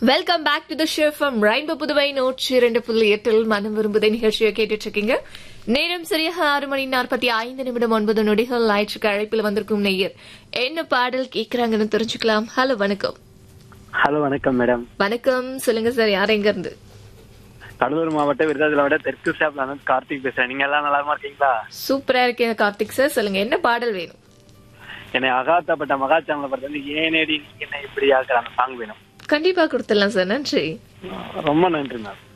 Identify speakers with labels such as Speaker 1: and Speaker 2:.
Speaker 1: welcome back to the show from rainbow Puduvai நூற்றி இரண்டு புள்ளி எட்டில் மனம் விரும்புதை நிகழ்ச்சியை கேட்டுட்டு இருக்கீங்க நேரம் சரியாக ஆறு மணி நாற்பத்தி ஐந்து நிமிடம் ஒன்பது நொடிகள் ஞாயிற்றுக்கு அழைப்பில் வந்திருக்கும் நெய்யர் என்ன பாடல் கேட்கறாங்கன்னு தெரிஞ்சுக்கலாம் ஹலோ வணக்கம்
Speaker 2: ஹலோ வணக்கம் மேடம்
Speaker 1: வணக்கம் சொல்லுங்க சார் யார் எங்க இருந்து
Speaker 2: கடலூர் மாவட்டம் விருதாச்சலம் விட தெற்கு ஸ்டாப்ல இருந்து கார்த்திக் பேசுறேன் நீங்க எல்லாம் நலமா இருக்கீங்களா
Speaker 1: சூப்பரா இருக்கேன் கார்த்திக் சார் சொல்லுங்க என்ன பாடல் வேணும்
Speaker 2: என்னை அகாத்தப்பட்ட மகாச்சாமலை படத்துல வந்து ஏனேடி நீ என்ன இப்படி ஆக்குற அந்த சாங் வேணும்
Speaker 1: கண்டிப்பா கொடுத்துடலாம் சார் நன்றி
Speaker 2: ரொம்ப நன்றி மேம்